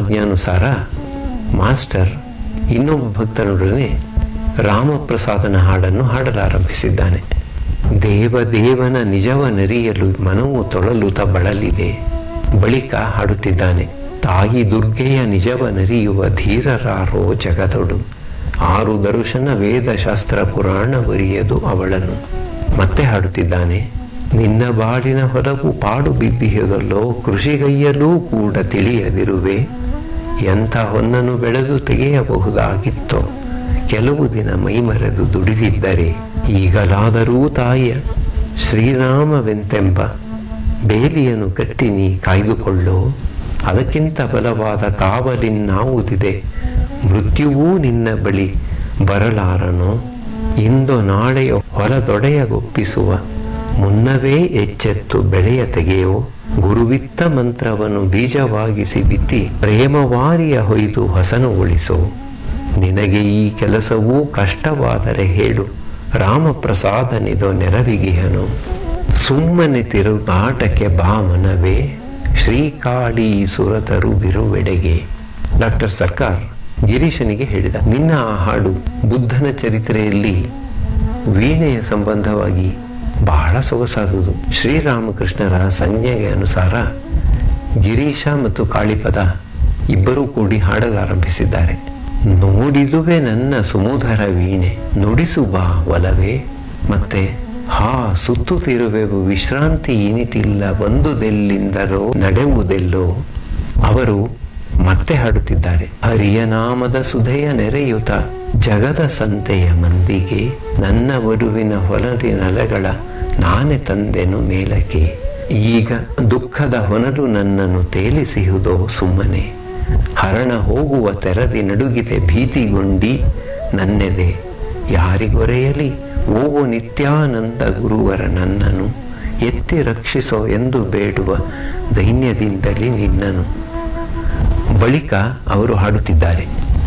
ಆಜ್ಞಾನುಸಾರ master ಇನ್ನೊಬ್ಬ ಭಕ್ತನೊಡನೆ ರಾಮಪ್ರಸಾದನ ಹಾಡನ್ನು ಹಾಡಲಾರಂಭಿಸಿದ್ದಾನೆ ದೇವ ದೇವನ ನಿಜವ ನರಿಯಲು ಮನವು ತೊಳಲುತ ಬಳಲಿದೆ ಬಳಿಕ ಹಾಡುತ್ತಿದ್ದಾನೆ ತಾಯಿ ದುರ್ಗೆಯ ನಿಜವ ನರಿಯುವ ಧೀರರಾರೋ ಜಗದೊಡು ಆರು ದರ್ಶನ ವೇದ ಶಾಸ್ತ್ರ ಪುರಾಣ ಬರಿಯದು ಅವಳನ್ನು ಮತ್ತೆ ಹಾಡುತ್ತಿದ್ದಾನೆ ನಿನ್ನ ಬಾಳಿನ ಹೊಲವು ಪಾಡು ಬಿದ್ದಿಹದಲ್ಲೋ ಕೃಷಿಗೈಯಲೂ ಕೂಡ ತಿಳಿಯದಿರುವೆ ಎಂಥ ಹೊನ್ನನ್ನು ಬೆಳೆದು ತೆಗೆಯಬಹುದಾಗಿತ್ತೋ ಕೆಲವು ದಿನ ಮೈಮರೆದು ದುಡಿದಿದ್ದರೆ ಈಗಲಾದರೂ ತಾಯಿಯ ಶ್ರೀರಾಮವೆಂತೆಂಬ ಬೇಲಿಯನ್ನು ಕಟ್ಟಿ ನೀ ಕಾಯ್ದುಕೊಳ್ಳೋ ಅದಕ್ಕಿಂತ ಬಲವಾದ ಕಾವಲಿನ್ನಾವುದಿದೆ ಮೃತ್ಯುವೂ ನಿನ್ನ ಬಳಿ ಬರಲಾರನೋ ಇಂದು ನಾಳೆಯ ಹೊಲದೊಡೆಯಗೊಪ್ಪಿಸುವ ಮುನ್ನವೇ ಎಚ್ಚೆತ್ತು ಬೆಳೆಯ ತೆಗೆಯೋ ಗುರುವಿತ್ತ ಮಂತ್ರವನ್ನು ಬೀಜವಾಗಿಸಿ ಬಿತ್ತಿ ಪ್ರೇಮವಾರಿಯ ಹೊಯ್ದು ಹಸನುಗೊಳಿಸೋ ನಿನಗೆ ಈ ಕೆಲಸವೂ ಕಷ್ಟವಾದರೆ ಹೇಳು ರಾಮಪ್ರಸಾದನಿದೋ ನೆರವಿಗಿಹನು ಸುಮ್ಮನೆ ತಿರುಗಾಟಕ್ಕೆ ಬಾ ಮನವೇ ಶ್ರೀಕಾಳಿ ಸುರತರು ಬಿರುವೆಡೆಗೆ ಡಾಕ್ಟರ್ ಸರ್ಕಾರ್ ಗಿರೀಶನಿಗೆ ಹೇಳಿದ ನಿನ್ನ ಆ ಹಾಡು ಬುದ್ಧನ ಚರಿತ್ರೆಯಲ್ಲಿ ವೀಣೆಯ ಸಂಬಂಧವಾಗಿ ಬಹಳ ಸೊಗಸಾದುದು ಶ್ರೀರಾಮಕೃಷ್ಣರ ಸಂಜ್ಞೆಗೆ ಅನುಸಾರ ಗಿರೀಶ ಮತ್ತು ಕಾಳಿಪದ ಇಬ್ಬರೂ ಕೂಡಿ ಹಾಡಲಾರಂಭಿಸಿದ್ದಾರೆ ನೋಡಿದುವೆ ನನ್ನ ಸುಮುಧರ ವೀಣೆ ನುಡಿಸು ಬಾ ಒಲವೇ ಮತ್ತೆ ಹಾ ಸುತ್ತುತ್ತಿರುವೆವು ವಿಶ್ರಾಂತಿ ಇನಿತಿಲ್ಲ ಬಂದುದೆಲ್ಲಿಂದಲೋ ನಡೆಯುವುದೆಲ್ಲೋ ಅವರು ಮತ್ತೆ ಹಾಡುತ್ತಿದ್ದಾರೆ ಹರಿಯ ನಾಮದ ಸುಧೆಯ ನೆರೆಯುತ ಜಗದ ಸಂತೆಯ ಮಂದಿಗೆ ನನ್ನ ವರುವಿನ ಹೊಲರಿನಲೆಗಳ ನಾನೇ ತಂದೆನು ಮೇಲಕ್ಕೆ ಈಗ ದುಃಖದ ಹೊನಲು ನನ್ನನ್ನು ತೇಲಿಸಿಹುದೋ ಸುಮ್ಮನೆ ಹರಣ ಹೋಗುವ ತೆರದಿ ನಡುಗಿದೆ ಭೀತಿಗೊಂಡಿ ನನ್ನೆದೆ ಯಾರಿಗೊರೆಯಲಿ ಓವೋ ನಿತ್ಯಾನಂದ ಗುರುವರ ನನ್ನನು ಎತ್ತಿ ರಕ್ಷಿಸೋ ಎಂದು ಬೇಡುವ ದೈನ್ಯದಿಂದಲೇ ನಿನ್ನನು ಬಳಿಕ ಅವರು ಹಾಡುತ್ತಿದ್ದಾರೆ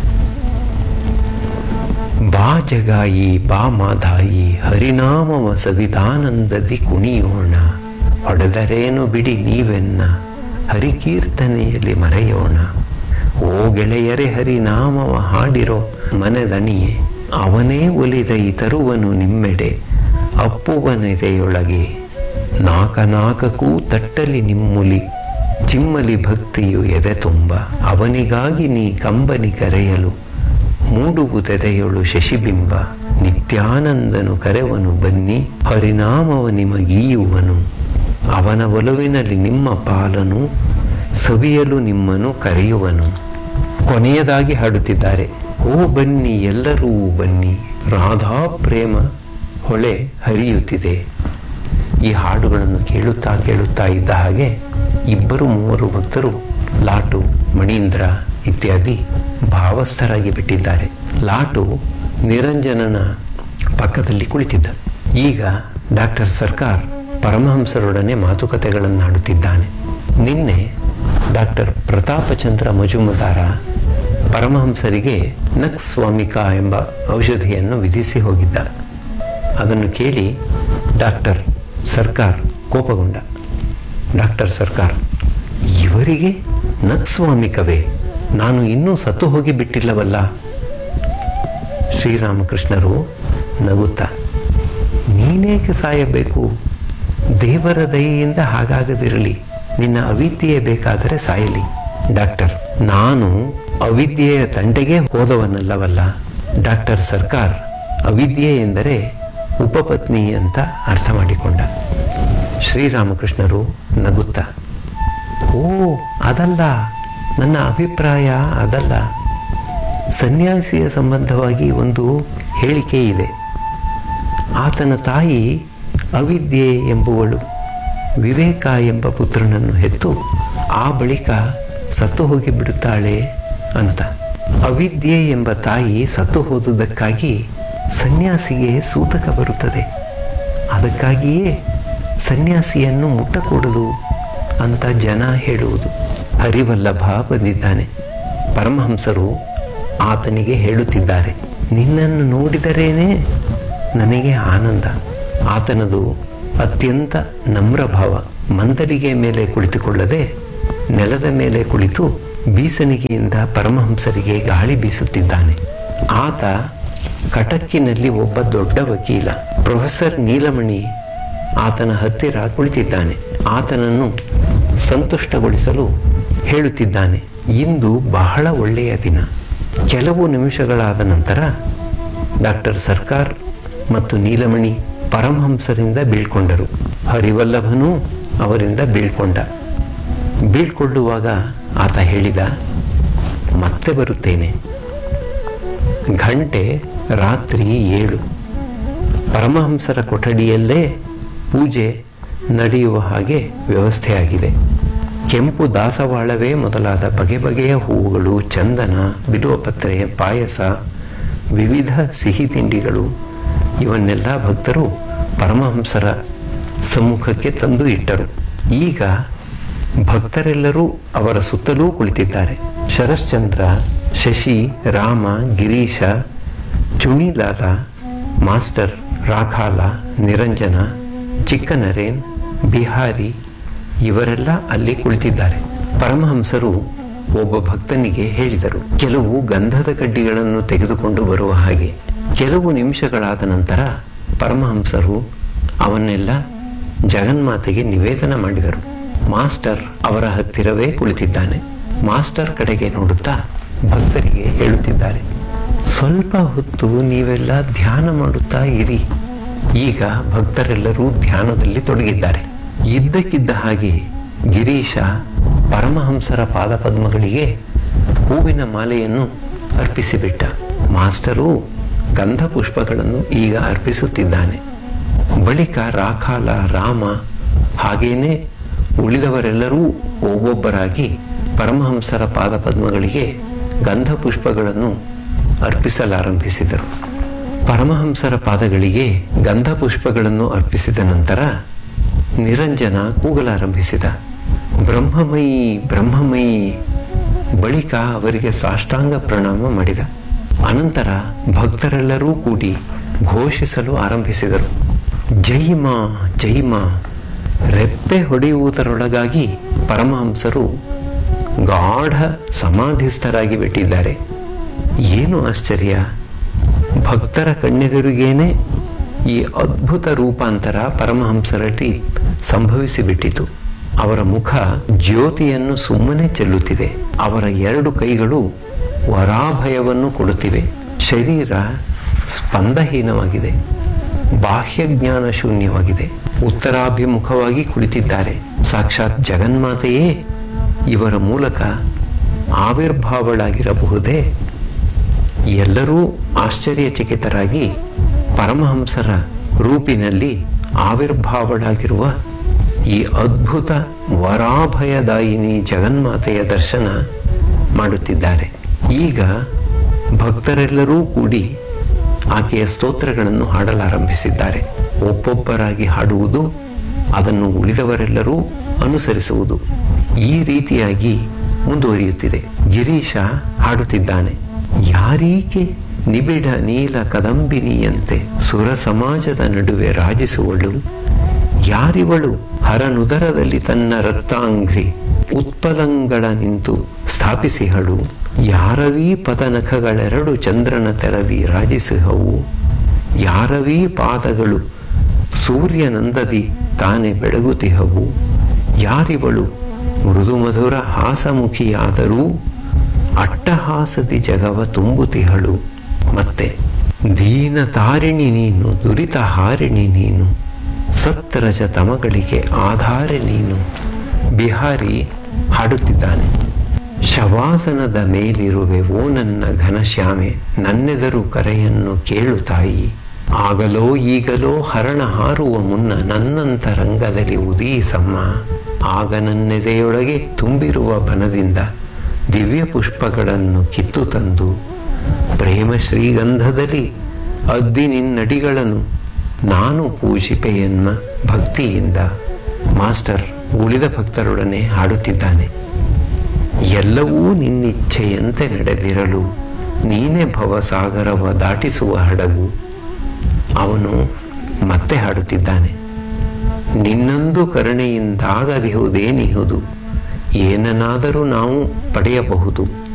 ಬಾ ಜಗಾಯಿ ಬಾ ಮಾಧಾಯಿ ಹರಿನಾಮವ ಸವಿದಾನಂದದಿ ಕುಣಿಯೋಣ ಹೊಡೆದರೇನು ಬಿಡಿ ನೀವೆನ್ನ ಹರಿಕೀರ್ತನೆಯಲ್ಲಿ ಮರೆಯೋಣ ಓ ಗೆಳೆಯರೆ ಹರಿನಾಮವ ಹಾಡಿರೋ ಮನೆದಣಿಯೇ ಅವನೇ ಒಲಿದೈ ತರುವನು ನಿಮ್ಮೆಡೆ ಅಪ್ಪುವನೆದೆಯೊಳಗೆ ನಾಕ ನಾಕಕ್ಕೂ ತಟ್ಟಲಿ ನಿಮ್ಮುಲಿ ಚಿಮ್ಮಲಿ ಭಕ್ತಿಯು ಎದೆ ತುಂಬ ಅವನಿಗಾಗಿ ನೀ ಕಂಬನಿ ಕರೆಯಲು ಮೂಡುವುದೆದೆಯೊಳು ಶಶಿಬಿಂಬ ನಿತ್ಯಾನಂದನು ಕರೆವನು ಬನ್ನಿ ಹರಿನಾಮವ ನಿಮಗೀಯುವನು ಅವನ ಒಲವಿನಲ್ಲಿ ನಿಮ್ಮ ಪಾಲನು ಸವಿಯಲು ನಿಮ್ಮನ್ನು ಕರೆಯುವನು ಕೊನೆಯದಾಗಿ ಹಾಡುತ್ತಿದ್ದಾರೆ ಓ ಬನ್ನಿ ಎಲ್ಲರೂ ಬನ್ನಿ ರಾಧಾ ಪ್ರೇಮ ಹೊಳೆ ಹರಿಯುತ್ತಿದೆ ಈ ಹಾಡುಗಳನ್ನು ಕೇಳುತ್ತಾ ಕೇಳುತ್ತಾ ಇದ್ದ ಹಾಗೆ ಇಬ್ಬರು ಮೂವರು ಭಕ್ತರು ಲಾಟು ಮಣೀಂದ್ರ ಇತ್ಯಾದಿ ಭಾವಸ್ಥರಾಗಿ ಬಿಟ್ಟಿದ್ದಾರೆ ಲಾಟು ನಿರಂಜನನ ಪಕ್ಕದಲ್ಲಿ ಕುಳಿತಿದ್ದ ಈಗ ಡಾಕ್ಟರ್ ಸರ್ಕಾರ್ ಪರಮಹಂಸರೊಡನೆ ಮಾತುಕತೆಗಳನ್ನು ಆಡುತ್ತಿದ್ದಾನೆ ನಿನ್ನೆ ಡಾಕ್ಟರ್ ಪ್ರತಾಪಚಂದ್ರ ಮಜುಮದಾರ ಪರಮಹಂಸರಿಗೆ ನಕ್ಸ್ ಸ್ವಾಮಿಕಾ ಎಂಬ ಔಷಧಿಯನ್ನು ವಿಧಿಸಿ ಹೋಗಿದ್ದ ಅದನ್ನು ಕೇಳಿ ಡಾಕ್ಟರ್ ಸರ್ಕಾರ್ ಕೋಪಗೊಂಡ ಡಾಕ್ಟರ್ ಸರ್ಕಾರ್ ಇವರಿಗೆ ನಕ್ಸ್ವಾಮಿಕವೇ ನಾನು ಇನ್ನೂ ಸತ್ತು ಹೋಗಿ ಬಿಟ್ಟಿಲ್ಲವಲ್ಲ ಶ್ರೀರಾಮಕೃಷ್ಣರು ನಗುತ್ತಾ ನೀನೇಕೆ ಸಾಯಬೇಕು ದೇವರ ದಯೆಯಿಂದ ಹಾಗಾಗದಿರಲಿ ನಿನ್ನ ಅವಿದ್ಯೆ ಬೇಕಾದರೆ ಸಾಯಲಿ ಡಾಕ್ಟರ್ ನಾನು ಅವಿದ್ಯೆಯ ತಂಟೆಗೆ ಹೋದವನಲ್ಲವಲ್ಲ ಡಾಕ್ಟರ್ ಸರ್ಕಾರ್ ಅವಿದ್ಯೆ ಎಂದರೆ ಉಪಪತ್ನಿ ಅಂತ ಅರ್ಥ ಮಾಡಿಕೊಂಡ ಶ್ರೀರಾಮಕೃಷ್ಣರು ನಗುತ್ತಾ ಓ ಅದಲ್ಲ ನನ್ನ ಅಭಿಪ್ರಾಯ ಅದಲ್ಲ ಸನ್ಯಾಸಿಯ ಸಂಬಂಧವಾಗಿ ಒಂದು ಹೇಳಿಕೆ ಇದೆ ಆತನ ತಾಯಿ ಅವಿದ್ಯೆ ಎಂಬುವಳು ವಿವೇಕ ಎಂಬ ಪುತ್ರನನ್ನು ಹೆತ್ತು ಆ ಬಳಿಕ ಸತ್ತು ಹೋಗಿಬಿಡುತ್ತಾಳೆ ಅಂತ ಅವಿದ್ಯೆ ಎಂಬ ತಾಯಿ ಸತ್ತು ಹೋದುದಕ್ಕಾಗಿ ಸನ್ಯಾಸಿಗೆ ಸೂತಕ ಬರುತ್ತದೆ ಅದಕ್ಕಾಗಿಯೇ ಸನ್ಯಾಸಿಯನ್ನು ಮುಟ್ಟಕೂಡದು ಅಂತ ಜನ ಹೇಳುವುದು ಹರಿವಲ್ಲಭ ಬಂದಿದ್ದಾನೆ ಪರಮಹಂಸರು ಆತನಿಗೆ ಹೇಳುತ್ತಿದ್ದಾರೆ ನಿನ್ನನ್ನು ನೋಡಿದರೇನೆ ನನಗೆ ಆನಂದ ಆತನದು ಅತ್ಯಂತ ನಮ್ರ ಭಾವ ಮಂದಲಿಗೆ ಮೇಲೆ ಕುಳಿತುಕೊಳ್ಳದೆ ನೆಲದ ಮೇಲೆ ಕುಳಿತು ಬೀಸಣಿಗೆಯಿಂದ ಪರಮಹಂಸರಿಗೆ ಗಾಳಿ ಬೀಸುತ್ತಿದ್ದಾನೆ ಆತ ಕಟಕ್ಕಿನಲ್ಲಿ ಒಬ್ಬ ದೊಡ್ಡ ವಕೀಲ ಪ್ರೊಫೆಸರ್ ನೀಲಮಣಿ ಆತನ ಹತ್ತಿರ ಕುಳಿತಿದ್ದಾನೆ ಆತನನ್ನು ಸಂತುಷ್ಟಗೊಳಿಸಲು ಹೇಳುತ್ತಿದ್ದಾನೆ ಇಂದು ಬಹಳ ಒಳ್ಳೆಯ ದಿನ ಕೆಲವು ನಿಮಿಷಗಳಾದ ನಂತರ ಡಾಕ್ಟರ್ ಸರ್ಕಾರ್ ಮತ್ತು ನೀಲಮಣಿ ಪರಮಹಂಸರಿಂದ ಬೀಳ್ಕೊಂಡರು ಹರಿವಲ್ಲಭನೂ ಅವರಿಂದ ಬೀಳ್ಕೊಂಡ ಬೀಳ್ಕೊಳ್ಳುವಾಗ ಆತ ಹೇಳಿದ ಮತ್ತೆ ಬರುತ್ತೇನೆ ಗಂಟೆ ರಾತ್ರಿ ಏಳು ಪರಮಹಂಸರ ಕೊಠಡಿಯಲ್ಲೇ ಪೂಜೆ ನಡೆಯುವ ಹಾಗೆ ವ್ಯವಸ್ಥೆಯಾಗಿದೆ ಕೆಂಪು ದಾಸವಾಳವೇ ಮೊದಲಾದ ಬಗೆ ಬಗೆಯ ಹೂವುಗಳು ಚಂದನ ಬಿಲ್ವಪತ್ರೆ ಪಾಯಸ ವಿವಿಧ ಸಿಹಿ ತಿಂಡಿಗಳು ಇವನ್ನೆಲ್ಲ ಭಕ್ತರು ಪರಮಹಂಸರ ಸಮ್ಮುಖಕ್ಕೆ ತಂದು ಇಟ್ಟರು ಈಗ ಭಕ್ತರೆಲ್ಲರೂ ಅವರ ಸುತ್ತಲೂ ಕುಳಿತಿದ್ದಾರೆ ಶರಶ್ಚಂದ್ರ ಶಶಿ ರಾಮ ಗಿರೀಶ ಚುಣಿಲಾಲ ಮಾಸ್ಟರ್ ರಾಖಾಲ ನಿರಂಜನ ಚಿಕ್ಕನರೇನ್ ಬಿಹಾರಿ ಇವರೆಲ್ಲ ಅಲ್ಲಿ ಕುಳಿತಿದ್ದಾರೆ ಪರಮಹಂಸರು ಒಬ್ಬ ಭಕ್ತನಿಗೆ ಹೇಳಿದರು ಕೆಲವು ಗಂಧದ ಕಡ್ಡಿಗಳನ್ನು ತೆಗೆದುಕೊಂಡು ಬರುವ ಹಾಗೆ ಕೆಲವು ನಿಮಿಷಗಳಾದ ನಂತರ ಪರಮಹಂಸರು ಅವನ್ನೆಲ್ಲ ಜಗನ್ಮಾತೆಗೆ ನಿವೇದನ ಮಾಡಿದರು ಮಾಸ್ಟರ್ ಅವರ ಹತ್ತಿರವೇ ಕುಳಿತಿದ್ದಾನೆ ಮಾಸ್ಟರ್ ಕಡೆಗೆ ನೋಡುತ್ತಾ ಭಕ್ತರಿಗೆ ಹೇಳುತ್ತಿದ್ದಾರೆ ಸ್ವಲ್ಪ ಹೊತ್ತು ನೀವೆಲ್ಲ ಧ್ಯಾನ ಮಾಡುತ್ತಾ ಇರಿ ಈಗ ಭಕ್ತರೆಲ್ಲರೂ ಧ್ಯಾನದಲ್ಲಿ ತೊಡಗಿದ್ದಾರೆ ಇದ್ದಕ್ಕಿದ್ದ ಹಾಗೆ ಗಿರೀಶ ಪರಮಹಂಸರ ಪಾದಪದ್ಮಗಳಿಗೆ ಹೂವಿನ ಮಾಲೆಯನ್ನು ಅರ್ಪಿಸಿಬಿಟ್ಟ ಮಾಸ್ಟರು ಗಂಧ ಪುಷ್ಪಗಳನ್ನು ಈಗ ಅರ್ಪಿಸುತ್ತಿದ್ದಾನೆ ಬಳಿಕ ರಾಖಾಲ ರಾಮ ಹಾಗೇನೆ ಉಳಿದವರೆಲ್ಲರೂ ಒಬ್ಬೊಬ್ಬರಾಗಿ ಪರಮಹಂಸರ ಪಾದಪದ್ಮಗಳಿಗೆ ಗಂಧ ಪುಷ್ಪಗಳನ್ನು ಅರ್ಪಿಸಲಾರಂಭಿಸಿದರು ಪರಮಹಂಸರ ಪಾದಗಳಿಗೆ ಗಂಧ ಪುಷ್ಪಗಳನ್ನು ಅರ್ಪಿಸಿದ ನಂತರ ನಿರಂಜನ ಕೂಗಲಾರಂಭಿಸಿದ ಬ್ರಹ್ಮಮಯಿ ಬ್ರಹ್ಮಮಯಿ ಬಳಿಕ ಅವರಿಗೆ ಸಾಷ್ಟಾಂಗ ಪ್ರಣಾಮ ಮಾಡಿದ ಅನಂತರ ಭಕ್ತರೆಲ್ಲರೂ ಕೂಡಿ ಘೋಷಿಸಲು ಆರಂಭಿಸಿದರು ಜೈ ಮಾ ಜೈ ಮಾ ರೆಪ್ಪೆ ಹೊಡೆಯುವುದರೊಳಗಾಗಿ ಪರಮಹಂಸರು ಗಾಢ ಸಮಾಧಿಸ್ಥರಾಗಿ ಬಿಟ್ಟಿದ್ದಾರೆ ಏನು ಆಶ್ಚರ್ಯ ಭಕ್ತರ ಕಣ್ಣೆದುರಿಗೇನೆ ಈ ಅದ್ಭುತ ರೂಪಾಂತರ ಪರಮಹಂಸರಲ್ಲಿ ಸಂಭವಿಸಿಬಿಟ್ಟಿತು ಅವರ ಮುಖ ಜ್ಯೋತಿಯನ್ನು ಸುಮ್ಮನೆ ಚೆಲ್ಲುತ್ತಿದೆ ಅವರ ಎರಡು ಕೈಗಳು ವರಾಭಯವನ್ನು ಕೊಡುತ್ತಿವೆ ಶರೀರ ಸ್ಪಂದಹೀನವಾಗಿದೆ ಬಾಹ್ಯಜ್ಞಾನ ಶೂನ್ಯವಾಗಿದೆ ಉತ್ತರಾಭಿಮುಖವಾಗಿ ಕುಳಿತಿದ್ದಾರೆ ಸಾಕ್ಷಾತ್ ಜಗನ್ಮಾತೆಯೇ ಇವರ ಮೂಲಕ ಆವಿರ್ಭಾವಳಾಗಿರಬಹುದೇ ಎಲ್ಲರೂ ಆಶ್ಚರ್ಯಚಕಿತರಾಗಿ ಪರಮಹಂಸರ ರೂಪಿನಲ್ಲಿ ಆವಿರ್ಭಾವಳಾಗಿರುವ ಈ ಅದ್ಭುತ ವರಾಭಯದಾಯಿನಿ ಜಗನ್ಮಾತೆಯ ದರ್ಶನ ಮಾಡುತ್ತಿದ್ದಾರೆ ಈಗ ಭಕ್ತರೆಲ್ಲರೂ ಕೂಡಿ ಆಕೆಯ ಸ್ತೋತ್ರಗಳನ್ನು ಹಾಡಲಾರಂಭಿಸಿದ್ದಾರೆ ಒಬ್ಬೊಬ್ಬರಾಗಿ ಹಾಡುವುದು ಅದನ್ನು ಉಳಿದವರೆಲ್ಲರೂ ಅನುಸರಿಸುವುದು ಈ ರೀತಿಯಾಗಿ ಮುಂದುವರಿಯುತ್ತಿದೆ ಗಿರೀಶ ಹಾಡುತ್ತಿದ್ದಾನೆ ಯಾರೀಕೆ ನಿಬಿಡ ನೀಲ ಕದಂಬಿನಿಯಂತೆ ಸುರ ಸಮಾಜದ ನಡುವೆ ರಾಜಿಸುವಳು ಯಾರಿವಳು ಹರನುದರದಲ್ಲಿ ತನ್ನ ರಕ್ತಾಂಘ್ರಿ ಉತ್ಪಲಂಗಳ ನಿಂತು ಸ್ಥಾಪಿಸಿಹಳು ಯಾರವೀ ಪದನಖಗಳೆರಡು ಚಂದ್ರನ ತೆರದಿ ರಾಜಿಸಿಹವು ಯಾರವೀ ಪಾದಗಳು ಸೂರ್ಯನಂದದಿ ತಾನೆ ಬೆಳಗುತಿಹವು ಯಾರಿವಳು ಮೃದು ಮಧುರ ಹಾಸಮುಖಿಯಾದರೂ ಅಟ್ಟಹಾಸದಿ ಜಗವ ತುಂಬುತಿಹಳು ಮತ್ತೆ ದೀನ ತಾರಿಣಿ ನೀನು ದುರಿತ ಹಾರಿಣಿ ನೀನು ಸತ್ತರಜ ತಮಗಳಿಗೆ ಆಧಾರ ನೀನು ಬಿಹಾರಿ ಹಾಡುತ್ತಿದ್ದಾನೆ ಶವಾಸನದ ಮೇಲಿರುವೆ ಓ ನನ್ನ ಘನಶ್ಯಾಮೆ ನನ್ನೆದರು ಕರೆಯನ್ನು ಕೇಳು ತಾಯಿ ಆಗಲೋ ಈಗಲೋ ಹರಣ ಹಾರುವ ಮುನ್ನ ನನ್ನಂತರಂಗದಲ್ಲಿ ಉದೀಸಮ್ಮ ಆಗ ನನ್ನೆದೆಯೊಳಗೆ ತುಂಬಿರುವ ಬನದಿಂದ ದಿವ್ಯ ಪುಷ್ಪಗಳನ್ನು ಕಿತ್ತು ತಂದು ಪ್ರೇಮ ಶ್ರೀಗಂಧದಲ್ಲಿ ಅದ್ದಿ ನಿನ್ನಡಿಗಳನ್ನು ನಾನು ಪೂಜಿಪೆಯನ್ನ ಭಕ್ತಿಯಿಂದ ಮಾಸ್ಟರ್ ಉಳಿದ ಭಕ್ತರೊಡನೆ ಹಾಡುತ್ತಿದ್ದಾನೆ ಎಲ್ಲವೂ ನಿನ್ನಿಚ್ಛೆಯಂತೆ ನಡೆದಿರಲು ನೀನೇ ಭವಸಾಗರವ ದಾಟಿಸುವ ಹಡಗು ಅವನು ಮತ್ತೆ ಹಾಡುತ್ತಿದ್ದಾನೆ ನಿನ್ನಂದು ಕರುಣೆಯಿಂದಾಗದಿಹುದೇನಿಹುದು ಏನನ್ನಾದರೂ ನಾವು ಪಡೆಯಬಹುದು